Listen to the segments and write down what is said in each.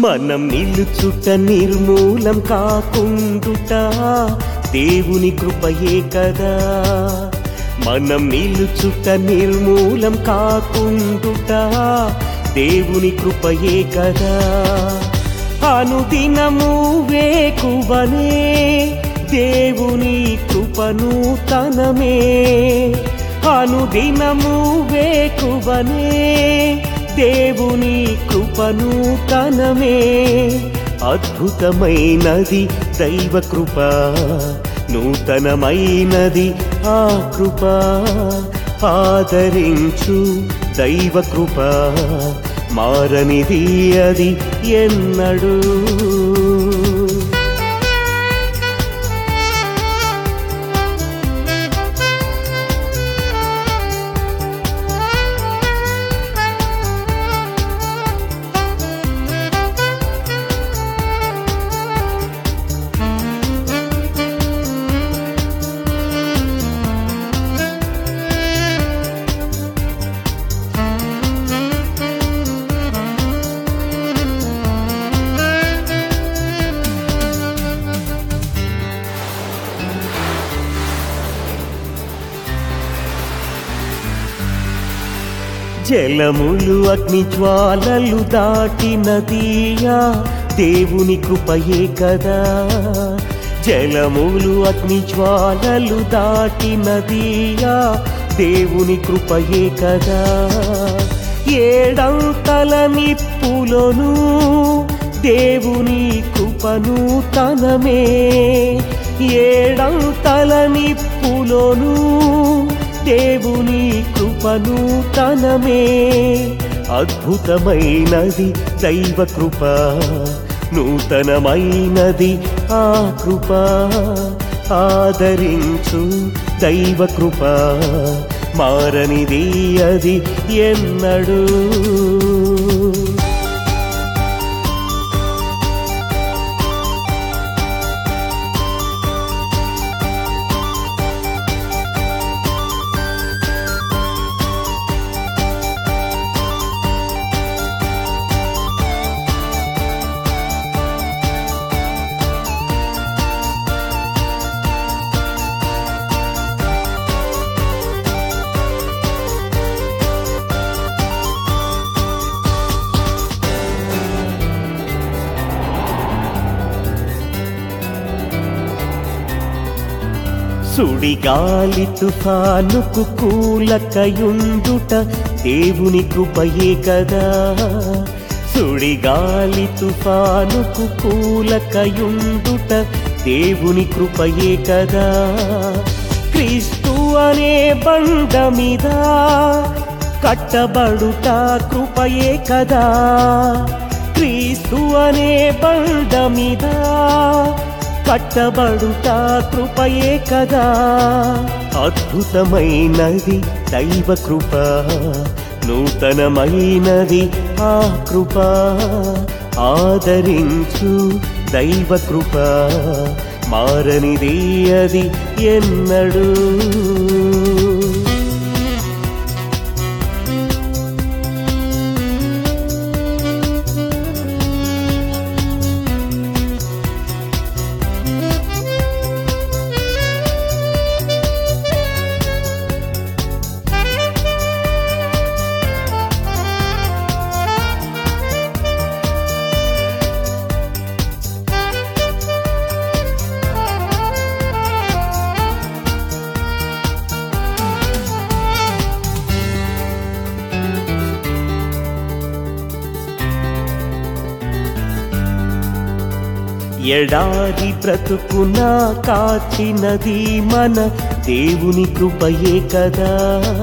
మనం నిలుచుట నిర్మూలం కాకుండుట దేవుని కృపయే కదా మనం నిలుచుట నిర్మూలం కాకుండుట దేవుని కృపయే కదా అనుదినము వేకువనే దేవుని కృపను తనమే అనుదినము వేకువనే దేవుని కృపను తనమే అద్భుతమైనది దైవ కృప నూతనమైనది ఆ కృప ఆదరించు దైవ కృప మారనిది అది ఎన్నడూ జలములు అగ్ని జ్వాలలు దాటినదియా దేవుని కృపయే కదా జలములు అగ్ని జ్వాలలు దాటినదియా దేవుని కృపయే కదా ఏడంతల నిప్పులోను దేవుని కృపను తనమే ఏడంతల నిప్పులోను దేవుని కృపను తనమే అద్భుతమైనది దైవ కృప నూతనమైనది ఆ కృప ఆదరించు దైవ కృప మారనిది అది ఎన్నడూ సుడిగాలి తుఫానుకు కూలకయుండుట దేవుని కృపయే కదా సుడిగాలి తుఫానుకు కూలకయుండుట దేవుని కృపయే కదా క్రీస్తు అనే బండ మీద కట్టబడుట కృపయే కదా క్రీస్తు అనే బండ మీద కట్టబడుట కృపయే కదా అద్భుతమైనది దైవ కృప నూతనమైనది ఆ కృప ఆదరించు దైవ కృప మారనిది అది ఎన్నడూ ఎడారి బ్రతుకున కాచినది మన దేవుని కృపయే కదా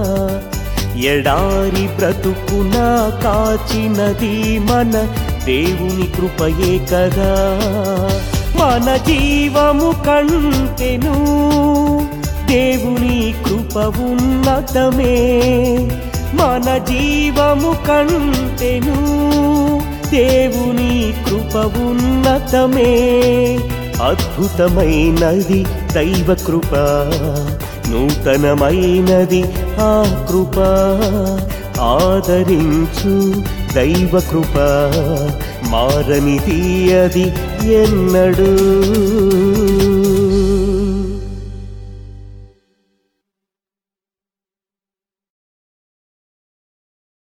ఎడారి బ్రతుకున కాచినది మన దేవుని కృపయే కదా మన జీవము కంటెను దేవుని కృప ఉన్నతమే మన జీవము కంటెను దేవుని కృప ఉన్నతమే అద్భుతమైనది దైవ కృప నూతనమైనది ఆ కృప ఆదరించు దైవ కృప మారని తీయది ఎన్నడూ